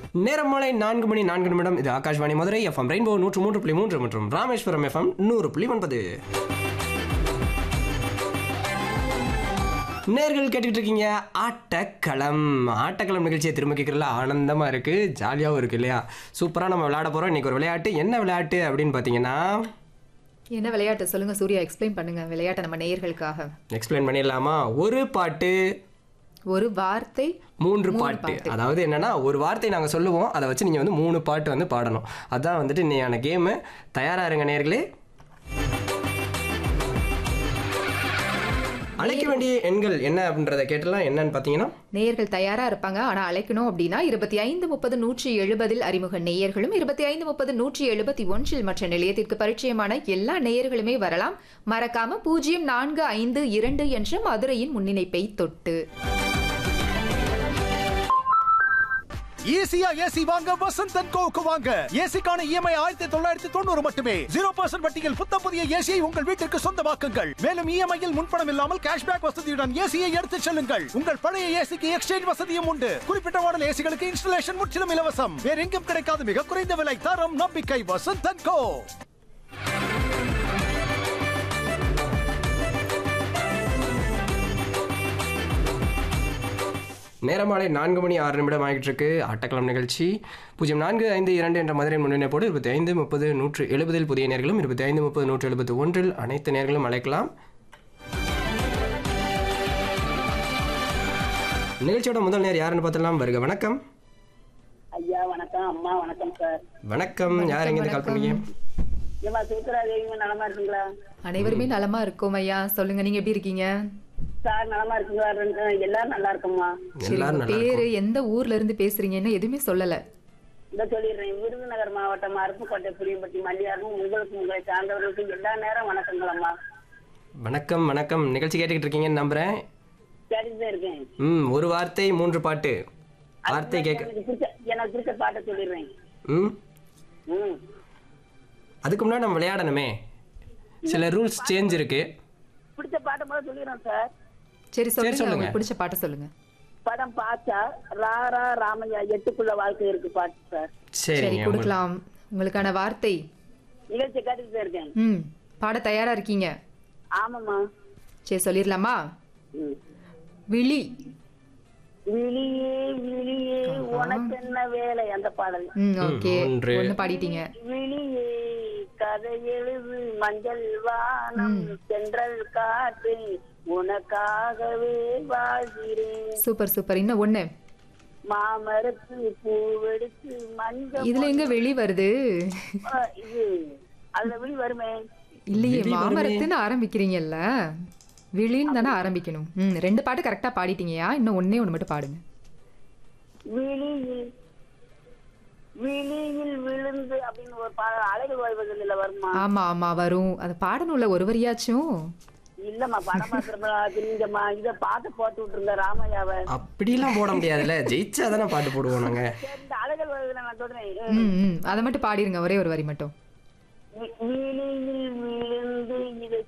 நேரம் மாலை நான்கு மணி நான்கு நிமிடம் இது ஆகாஷ்வாணி மதுரை எஃப்எம் ரெயின்போ நூற்று மூன்று புள்ளி மூன்று மற்றும் ராமேஸ்வரம் எஃப்எம் நூறு புள்ளி ஒன்பது நேர்கள் கேட்டுக்கிட்டு இருக்கீங்க ஆட்டக்களம் ஆட்டக்களம் நிகழ்ச்சியை திரும்ப கேட்கறதுல ஆனந்தமாக இருக்குது ஜாலியாகவும் இருக்குது இல்லையா சூப்பராக நம்ம விளையாட போகிறோம் இன்றைக்கி ஒரு விளையாட்டு என்ன விளையாட்டு அப்படின்னு பார்த்தீங்கன்னா என்ன விளையாட்டு சொல்லுங்க சூர்யா எக்ஸ்பிளைன் பண்ணுங்க விளையாட்டை நம்ம நேயர்களுக்காக எக்ஸ்பிளைன் பண்ணிடலாமா ஒரு பாட்டு ஒரு வார்த்தை மூன்று பாட்டு அதாவது என்னன்னா ஒரு வார்த்தை நாங்கள் சொல்லுவோம் அதை வச்சு நீங்கள் வந்து மூணு பாட்டு வந்து பாடணும் அதான் வந்துட்டு இன்னையான கேமு தயாரா இருங்க நேர்களே அழைக்க வேண்டிய எண்கள் என்ன அப்படின்றத கேட்டலாம் என்னன்னு பார்த்தீங்கன்னா நேயர்கள் தயாரா இருப்பாங்க ஆனா அழைக்கணும் அப்படின்னா இருபத்தி ஐந்து முப்பது நூற்றி எழுபதில் அறிமுக நேயர்களும் இருபத்தி ஐந்து முப்பது நூற்றி எழுபத்தி ஒன்றில் மற்ற நிலையத்திற்கு பரிச்சயமான எல்லா நேயர்களுமே வரலாம் மறக்காம பூஜ்ஜியம் நான்கு ஐந்து இரண்டு என்ற மதுரையின் முன்னிணைப்பை தொட்டு ஈஸியா ஏசி வாங்க வசந்த் அண்ட் கோவுக்கு வாங்க ஏசிக்கான இஎம்ஐ ஆயிரத்தி தொள்ளாயிரத்தி தொண்ணூறு மட்டுமே ஜீரோ பர்சன்ட் வட்டியில் புத்த புதிய ஏசியை உங்கள் வீட்டிற்கு சொந்தமாக்குங்கள் மேலும் இஎம்ஐயில் முன்பணம் இல்லாமல் கேஷ்பேக் வசதியுடன் ஏசியை எடுத்துச் செல்லுங்கள் உங்கள் பழைய ஏசிக்கு எக்ஸ்சேஞ்ச் வசதியும் உண்டு குறிப்பிட்ட மாடல் ஏசிகளுக்கு இன்ஸ்டலேஷன் முற்றிலும் இலவசம் வேற எங்கும் கிடைக்காத மிக குறைந்த விலை தரம் நம்பிக்கை வசந்த் அண்ட் கோ நேரமாலை நான்கு மணி ஆறு நிமிடம் ஆகிட்டு இருக்கு ஆட்டக்கிழம் நிகழ்ச்சி பூஜ்ஜியம் நான்கு ஐந்து இரண்டு என்ற மதுரை முன்னிணைப்போடு இருபத்தி ஐந்து முப்பது நூற்று எழுபதில் புதிய நேர்களும் இருபத்தி ஐந்து முப்பது நூற்று எழுபத்தி ஒன்றில் அனைத்து நேர்களும் அழைக்கலாம் நிகழ்ச்சியோட முதல் நேர் யாருன்னு பார்த்தலாம் வருக வணக்கம் ஐயா வணக்கம் அம்மா வணக்கம் சார் வணக்கம் யார் எங்கேருந்து கால் பண்ணீங்க ஏமா சுத்ரா தேவிங்க நலமா இருக்குங்களா அனைவருமே நலமா இருக்கோம் ஐயா சொல்லுங்க நீங்க எப்படி இருக்கீங்க சார் நலமா இருக்குங்களா ரெண்டு எல்லாரும் நல்லா இருக்குமா சரி எல்லாரும் உங்க நல்லா பேரு எந்த ஊர்ல இருந்து பேசுறீங்கன்னு எதுவுமே சொல்லல இந்த சொல்லிடுறேன் விருதுநகர் மாவட்டம் அருப்புக்கோட்டை புளியம்பட்டி மல்லியாரும் உங்களுக்கு உங்களை சார்ந்தவர்களுக்கு எல்லா நேரம் வணக்கங்களம்மா வணக்கம் வணக்கம் நிகழ்ச்சி கேட்டுக்கிட்டு இருக்கீங்கன்னு நம்புறேன் கேட்டுதான் இருக்கேன் ம் ஒரு வார்த்தை மூன்று பாட்டு வார்த்தை கேட்க எனக்கு பிடிச்ச எனக்கு பிடிச்ச பாட்டை சொல்லிடுறேன் ம் ம் அதுக்கு முன்னாடி நம்ம விளையாடணுமே சில ரூல்ஸ் சேஞ்ச் இருக்கு பிடிச்ச பாட்டை முதல்ல சொல்லிடுறேன் சார் சரி சொல்லுங்க சொல்லுங்க. உங்களுக்கு பிடிச்ச பாட்டை சொல்லுங்க படம் பார்த்தா ராரா ராமையா எட்டுக்குள்ள வாழ்க்கை இருக்கு பாட்டு சார் சரி சரிங்க உங்களுக்கு- கொடுக்கலாம் உங்களுக்கான வார்த்தை நிகழ்ச்சி கேட்டுட்டு தான் இருக்கேன் ம் பாட தயாரா இருக்கீங்க ஆமாம்மா சரி சொல்லிடலாமா ம் விழி விழியே விழியே உனக்கு என்ன வேலை அந்த பாடல் ம் ஓகே ஒன்று. ஒண்ணு பாடிட்டீங்க விழியே கதை எழுது மஞ்சள் வானம் சென்றல் காற்று உனக்காகவே வாழ்கிறேன் சூப்பர் சூப்பர் இன்னும் ஒண்ணு மாமரத்து பூவெடுத்து மஞ்சள் இதுல எங்க வெளி வருது ஆ, இது அதுல விழி வருமே இல்லையே மாமரத்துன்னு ஆரம்பிக்கிறீங்கல்ல விழின்னு தானே ஆரம்பிக்கணும் ம் ரெண்டு பாட்டு கரெக்டா பாடிட்டீங்கயா இன்னும் ஒண்ணே ஒண்ணு மட்டும் பாடுங்க விழியில் விழியில் விழுந்து அப்படின்னு ஒரு பாடல் அலைகள் வருவதில் வருமா ஆமா ஆமா வரும் அது பாடணும்ல ஒரு வரியாச்சும் இல்லம்மா படம் பாக்குறப்ப நீங்கம்மா இத பாட்டு போட்டு விட்டுருங்க ராமையாவை அப்படிலாம் போட முடியாதுல்ல ஜெயிச்சா தானே பாட்டு போடுவோம் நாங்க சரி, இந்த அலைகள் வருவதில் நான் சொல்றேன் ம் ம் அதை மட்டும் பாடிருங்க ஒரே ஒரு வரி மட்டும் வி- விழியில் விழுந்து இதை